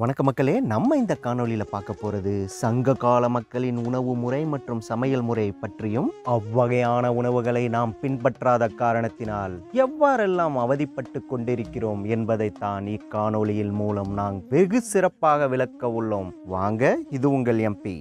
வணக்க மக்களே நம்ம இந்த காணொளியில் பார்க்க போகிறது சங்க கால மக்களின் உணவு முறை மற்றும் சமையல் முறை பற்றியும் அவ்வகையான உணவுகளை நாம் பின்பற்றாத காரணத்தினால் எவ்வாறெல்லாம் அவதிப்பட்டு கொண்டிருக்கிறோம் என்பதைத்தான் இக்காணொளியில் மூலம் நாம் வெகு சிறப்பாக விளக்க உள்ளோம் வாங்க இது உங்கள் எம்பி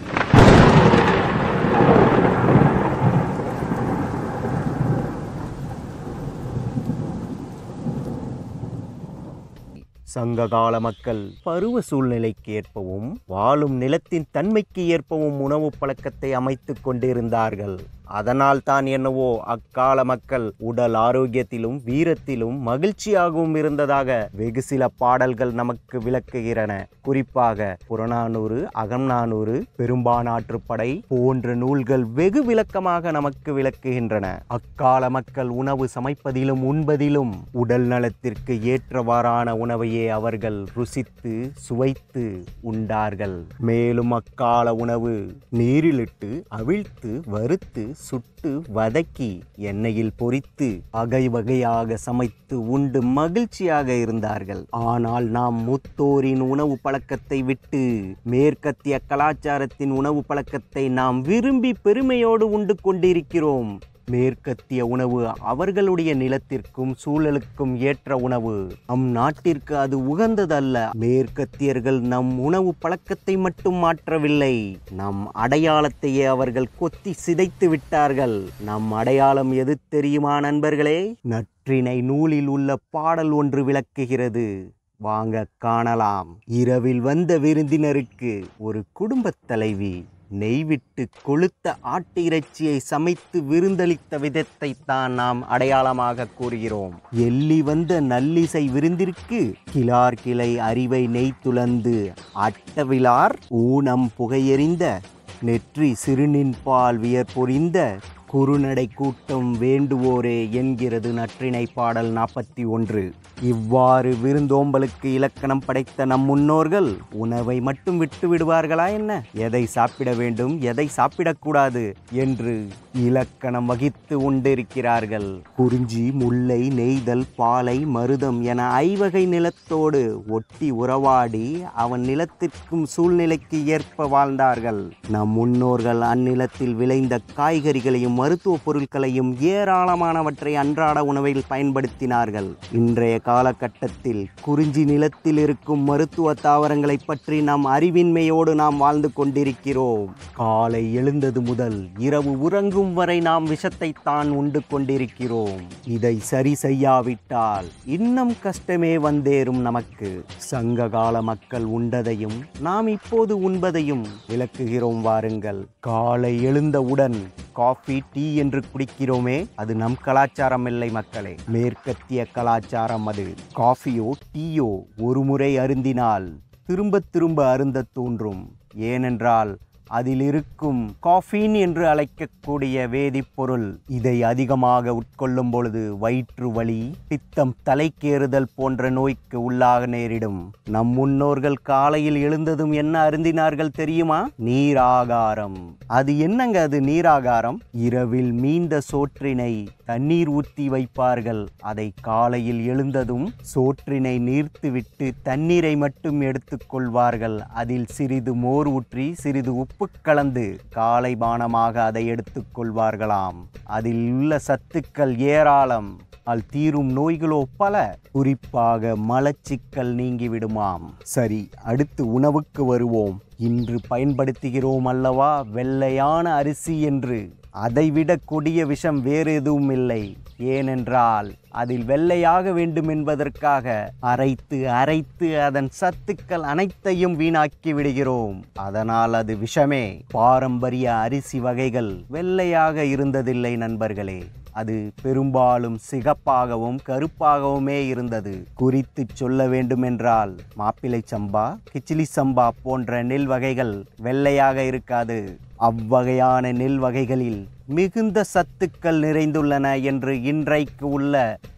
சங்ககால மக்கள் பருவ சூழ்நிலைக்கு ஏற்பவும் வாழும் நிலத்தின் தன்மைக்கு ஏற்பவும் உணவு பழக்கத்தை அமைத்துக் கொண்டிருந்தார்கள் அதனால் தான் என்னவோ அக்கால மக்கள் உடல் ஆரோக்கியத்திலும் வீரத்திலும் மகிழ்ச்சியாகவும் இருந்ததாக வெகு சில பாடல்கள் நமக்கு விளக்குகிறன குறிப்பாக புறநானூறு அகம்நானூறு பெரும்பானாற்றுப்படை போன்ற நூல்கள் வெகு விளக்கமாக நமக்கு விளக்குகின்றன அக்கால மக்கள் உணவு சமைப்பதிலும் உண்பதிலும் உடல் நலத்திற்கு ஏற்றவாறான உணவையே அவர்கள் ருசித்து சுவைத்து உண்டார்கள் மேலும் அக்கால உணவு நீரிலிட்டு அவிழ்த்து வறுத்து சுட்டு வதக்கி எண்ணெயில் பொரித்து வகை வகையாக சமைத்து உண்டு மகிழ்ச்சியாக இருந்தார்கள் ஆனால் நாம் முத்தோரின் உணவு பழக்கத்தை விட்டு மேற்கத்திய கலாச்சாரத்தின் உணவு பழக்கத்தை நாம் விரும்பி பெருமையோடு உண்டு கொண்டிருக்கிறோம் மேற்கத்திய உணவு அவர்களுடைய நிலத்திற்கும் சூழலுக்கும் ஏற்ற உணவு நம் நாட்டிற்கு அது உகந்ததல்ல மேற்கத்தியர்கள் நம் உணவு பழக்கத்தை மட்டும் மாற்றவில்லை நம் அடையாளத்தையே அவர்கள் கொத்தி சிதைத்து விட்டார்கள் நம் அடையாளம் எது தெரியுமா நண்பர்களே நற்றினை நூலில் உள்ள பாடல் ஒன்று விளக்குகிறது வாங்க காணலாம் இரவில் வந்த விருந்தினருக்கு ஒரு குடும்பத் தலைவி நெய் விட்டு கொளுத்த ஆட்டு இறைச்சியை சமைத்து விருந்தளித்த விதத்தை தான் நாம் அடையாளமாக கூறுகிறோம் எள்ளி வந்த நல்லிசை விருந்திற்கு கிளார் கிளை அறிவை நெய் துளந்து அட்டவிலார் ஊனம் புகையெறிந்த நெற்றி சிறுநின் பால் வியற்பொறிந்த குறுநடை கூட்டம் வேண்டுவோரே என்கிறது நற்றிணை பாடல் நாற்பத்தி ஒன்று இவ்வாறு விருந்தோம்பலுக்கு இலக்கணம் படைத்த நம் முன்னோர்கள் உணவை மட்டும் விட்டு விடுவார்களா என்ன எதை சாப்பிட வேண்டும் எதை சாப்பிடக்கூடாது என்று இலக்கணம் வகித்து உண்டிருக்கிறார்கள் குறிஞ்சி முல்லை நெய்தல் பாலை மருதம் என ஐவகை நிலத்தோடு ஒட்டி உறவாடி அவன் நிலத்திற்கும் சூழ்நிலைக்கு ஏற்ப வாழ்ந்தார்கள் நம் முன்னோர்கள் அந்நிலத்தில் விளைந்த காய்கறிகளையும் மருத்துவ பொருட்களையும் ஏராளமானவற்றை அன்றாட உணவில் பயன்படுத்தினார்கள் இன்றைய காலகட்டத்தில் குறிஞ்சி நிலத்தில் இருக்கும் மருத்துவ தாவரங்களை பற்றி நாம் அறிவின்மையோடு நாம் வாழ்ந்து கொண்டிருக்கிறோம் காலை எழுந்தது முதல் இரவு உறங்கும் வரை நாம் விஷத்தை தான் உண்டு கொண்டிருக்கிறோம் இதை சரி செய்யாவிட்டால் இன்னும் கஷ்டமே வந்தேறும் நமக்கு சங்க கால மக்கள் உண்டதையும் நாம் இப்போது உண்பதையும் விளக்குகிறோம் வாருங்கள் காலை எழுந்தவுடன் காஃபி டீ என்று குடிக்கிறோமே அது நம் கலாச்சாரம் இல்லை மக்களே மேற்கத்திய கலாச்சாரம் அது காஃபியோ டீயோ ஒரு முறை அருந்தினால் திரும்ப திரும்ப அருந்த தோன்றும் ஏனென்றால் அதில் இருக்கும் காஃபீன் என்று அழைக்கக்கூடிய வேதிப்பொருள் இதை அதிகமாக உட்கொள்ளும் பொழுது வயிற்று வலி பித்தம் தலைக்கேறுதல் போன்ற நோய்க்கு உள்ளாக நேரிடும் நம் முன்னோர்கள் காலையில் எழுந்ததும் என்ன அருந்தினார்கள் தெரியுமா நீராகாரம் அது என்னங்க அது நீராகாரம் இரவில் மீந்த சோற்றினை தண்ணீர் ஊற்றி வைப்பார்கள் அதை காலையில் எழுந்ததும் சோற்றினை நீர்த்துவிட்டு தண்ணீரை மட்டும் எடுத்துக்கொள்வார்கள் அதில் சிறிது மோர் ஊற்றி சிறிது உப்பு கலந்து காலை பானமாக அதை எடுத்துக்கொள்வார்களாம் அதில் உள்ள சத்துக்கள் ஏராளம் அல் தீரும் நோய்களோ பல குறிப்பாக மலச்சிக்கல் நீங்கிவிடுமாம் சரி அடுத்து உணவுக்கு வருவோம் இன்று பயன்படுத்துகிறோம் அல்லவா வெள்ளையான அரிசி என்று அதைவிட கொடிய விஷம் வேறு எதுவும் இல்லை ஏனென்றால் அதில் வெள்ளையாக வேண்டும் என்பதற்காக அரைத்து அரைத்து அதன் சத்துக்கள் அனைத்தையும் வீணாக்கி விடுகிறோம் அதனால் அது விஷமே பாரம்பரிய அரிசி வகைகள் வெள்ளையாக இருந்ததில்லை நண்பர்களே அது பெரும்பாலும் சிகப்பாகவும் கருப்பாகவுமே இருந்தது குறித்து சொல்ல வேண்டுமென்றால் மாப்பிள்ளை சம்பா கிச்சிலி சம்பா போன்ற நெல் வகைகள் வெள்ளையாக இருக்காது அவ்வகையான நெல் வகைகளில் மிகுந்த சத்துக்கள் நிறைந்துள்ளன என்று இன்றைக்கு உள்ள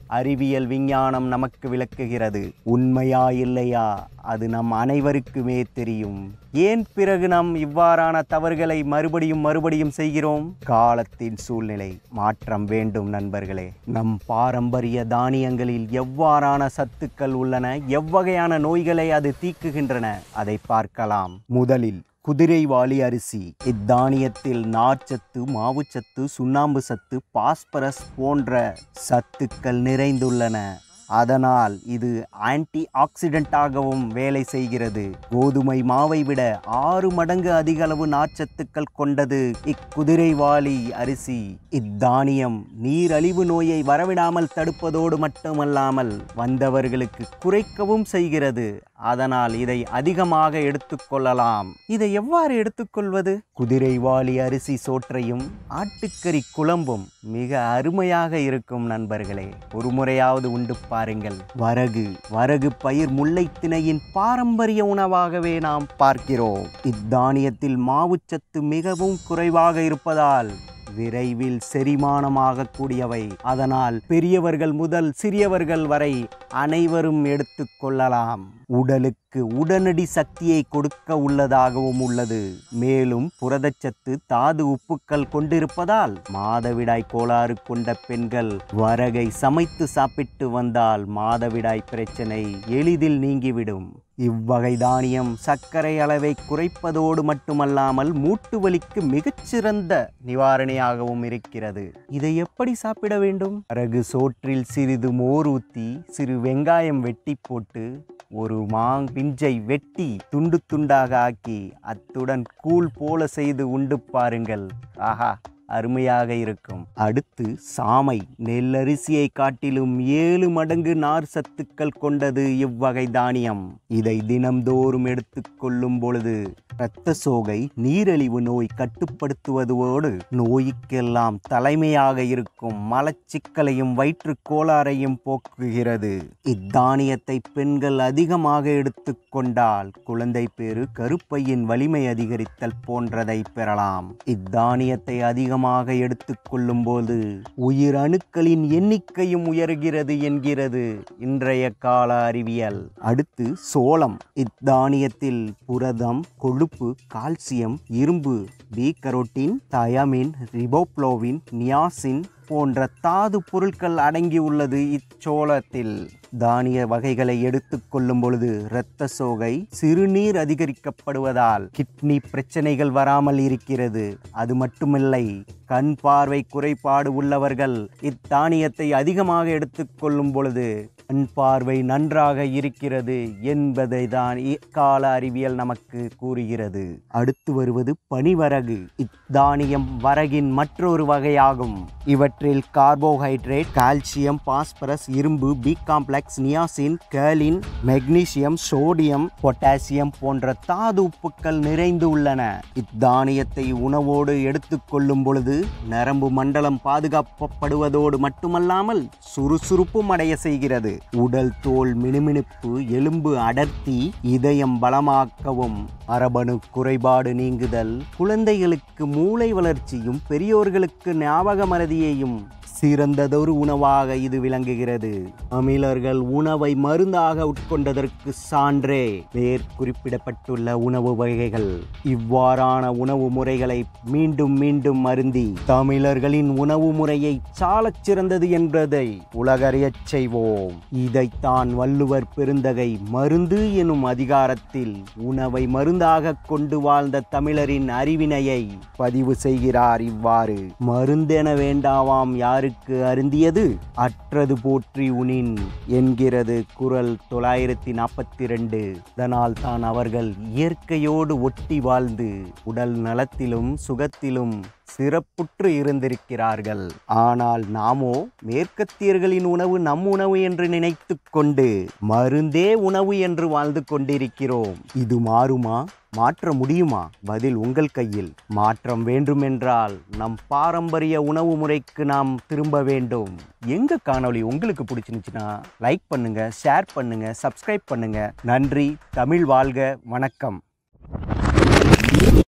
அறிவியல் விஞ்ஞானம் நமக்கு விளக்குகிறது உண்மையா இல்லையா அது நம் அனைவருக்குமே தெரியும் ஏன் பிறகு நாம் இவ்வாறான தவறுகளை மறுபடியும் மறுபடியும் செய்கிறோம் காலத்தின் சூழ்நிலை மாற்றம் வேண்டும் நண்பர்களே நம் பாரம்பரிய தானியங்களில் எவ்வாறான சத்துக்கள் உள்ளன எவ்வகையான நோய்களை அது தீக்குகின்றன அதை பார்க்கலாம் முதலில் குதிரைவாலி அரிசி இத்தானியத்தில் நார்ச்சத்து மாவுச்சத்து சுண்ணாம்பு சத்து பாஸ்பரஸ் போன்ற சத்துக்கள் நிறைந்துள்ளன அதனால் இது ஆன்டி ஆக்சிடென்ட்டாகவும் வேலை செய்கிறது கோதுமை மாவை விட ஆறு மடங்கு அதிக அளவு நார்ச்சத்துக்கள் கொண்டது இக்குதிரைவாலி அரிசி இத்தானியம் நீரழிவு நோயை வரவிடாமல் தடுப்பதோடு மட்டுமல்லாமல் வந்தவர்களுக்கு குறைக்கவும் செய்கிறது அதனால் இதை அதிகமாக எடுத்துக்கொள்ளலாம் இதை எவ்வாறு எடுத்துக்கொள்வது குதிரைவாலி அரிசி சோற்றையும் ஆட்டுக்கறி குழம்பும் மிக அருமையாக இருக்கும் நண்பர்களே ஒரு முறையாவது உண்டு பாருங்கள் வரகு வரகு பயிர் முல்லைத்திணையின் பாரம்பரிய உணவாகவே நாம் பார்க்கிறோம் இத்தானியத்தில் மாவுச்சத்து மிகவும் குறைவாக இருப்பதால் விரைவில் செரிமானமாகக்கூடியவை அதனால் பெரியவர்கள் முதல் சிறியவர்கள் வரை அனைவரும் எடுத்துக்கொள்ளலாம் உடலுக்கு உடனடி சக்தியை கொடுக்க உள்ளதாகவும் உள்ளது மேலும் புரதச்சத்து தாது உப்புக்கள் கொண்டிருப்பதால் மாதவிடாய் கோளாறு கொண்ட பெண்கள் வரகை சமைத்து சாப்பிட்டு வந்தால் மாதவிடாய் பிரச்சனை எளிதில் நீங்கிவிடும் இவ்வகை தானியம் சர்க்கரை அளவை குறைப்பதோடு மட்டுமல்லாமல் மூட்டு வலிக்கு மிகச்சிறந்த நிவாரணியாகவும் இருக்கிறது இதை எப்படி சாப்பிட வேண்டும் அரகு சோற்றில் சிறிது மோர் ஊற்றி சிறு வெங்காயம் வெட்டி போட்டு ஒரு மாங் பிஞ்சை வெட்டி துண்டு துண்டாக ஆக்கி அத்துடன் கூழ் போல செய்து உண்டு பாருங்கள் ஆஹா அருமையாக இருக்கும் அடுத்து சாமை நெல்லரிசியை காட்டிலும் ஏழு மடங்கு நார் சத்துக்கள் கொண்டது இவ்வகை தானியம் இதை தினம்தோறும் எடுத்துக்கொள்ளும் பொழுது இரத்த சோகை நீரிழிவு நோய் கட்டுப்படுத்துவதோடு நோய்க்கெல்லாம் தலைமையாக இருக்கும் மலச்சிக்கலையும் வயிற்றுக் கோளாறையும் போக்குகிறது இத்தானியத்தை பெண்கள் அதிகமாக எடுத்துக்கொண்டால் குழந்தை பேறு கருப்பையின் வலிமை அதிகரித்தல் போன்றதை பெறலாம் இத்தானியத்தை அதிகமாக எடுத்துக்கொள்ளும் போது உயிர் அணுக்களின் எண்ணிக்கையும் உயர்கிறது என்கிறது இன்றைய கால அறிவியல் அடுத்து சோளம் இத்தானியத்தில் புரதம் கொழுப்பு கால்சியம் இரும்பு B carotene thiamine riboflavin niacin போன்ற தாது பொருட்கள் அடங்கியுள்ளது இச்சோளத்தில் தானிய வகைகளை எடுத்துக்கொள்ளும் பொழுது இரத்த சோகை சிறுநீர் அதிகரிக்கப்படுவதால் கிட்னி பிரச்சனைகள் வராமல் இருக்கிறது அது மட்டுமில்லை கண் பார்வை குறைபாடு உள்ளவர்கள் இத்தானியத்தை அதிகமாக எடுத்துக்கொள்ளும் பொழுது கண் பார்வை நன்றாக இருக்கிறது என்பதை தான் இக்கால அறிவியல் நமக்கு கூறுகிறது அடுத்து வருவது பனிவரகு இத்தானியம் வரகின் மற்றொரு வகையாகும் இவற்றில் கார்போஹைட்ரேட் கால்சியம் பாஸ்பரஸ் இரும்பு பி காம்ப்ளெக்ஸ் நியாசின் கேலின் மெக்னீசியம் சோடியம் பொட்டாசியம் போன்ற தாது உப்புக்கள் நிறைந்து உள்ளன இத்தானியத்தை உணவோடு எடுத்துக்கொள்ளும் பொழுது நரம்பு மண்டலம் பாதுகாக்கப்படுவதோடு மட்டுமல்லாமல் சுறுசுறுப்பும் அடைய செய்கிறது உடல் தோல் மினுமினுப்பு எலும்பு அடர்த்தி இதயம் பலமாக்கவும் மரபணு குறைபாடு நீங்குதல் குழந்தைகளுக்கு மூளை வளர்ச்சியும் பெரியோர்களுக்கு ஞாபக மறதியையும் சிறந்ததொரு உணவாக இது விளங்குகிறது தமிழர்கள் உணவை மருந்தாக உட்கொண்டதற்கு சான்றே மேற் குறிப்பிடப்பட்டுள்ள உணவு வகைகள் இவ்வாறான உணவு முறைகளை மீண்டும் மீண்டும் மருந்தி தமிழர்களின் உணவு முறையை சாலச் சிறந்தது என்பதை உலகறியச் செய்வோம் இதைத்தான் வள்ளுவர் பெருந்தகை மருந்து எனும் அதிகாரத்தில் உணவை மருந்தாக கொண்டு வாழ்ந்த தமிழரின் அறிவினையை பதிவு செய்கிறார் இவ்வாறு மருந்தென வேண்டாவாம் யாருக்கு அருந்தியது அற்றது போற்றி உனின் என்கிறது குரல் தொள்ளாயிரத்தி நாற்பத்தி ரெண்டு இதனால் தான் அவர்கள் இயற்கையோடு ஒட்டி வாழ்ந்து உடல் நலத்திலும் சுகத்திலும் சிறப்புற்று இருந்திருக்கிறார்கள் ஆனால் நாமோ மேற்கத்தியர்களின் உணவு நம் உணவு என்று நினைத்து கொண்டு மருந்தே உணவு என்று வாழ்ந்து கொண்டிருக்கிறோம் இது மாறுமா மாற்ற முடியுமா பதில் உங்கள் கையில் மாற்றம் வேண்டுமென்றால் நம் பாரம்பரிய உணவு முறைக்கு நாம் திரும்ப வேண்டும் எங்க காணொளி உங்களுக்கு பிடிச்சிருந்துச்சுன்னா லைக் பண்ணுங்க ஷேர் பண்ணுங்க சப்ஸ்கிரைப் பண்ணுங்க நன்றி தமிழ் வாழ்க வணக்கம்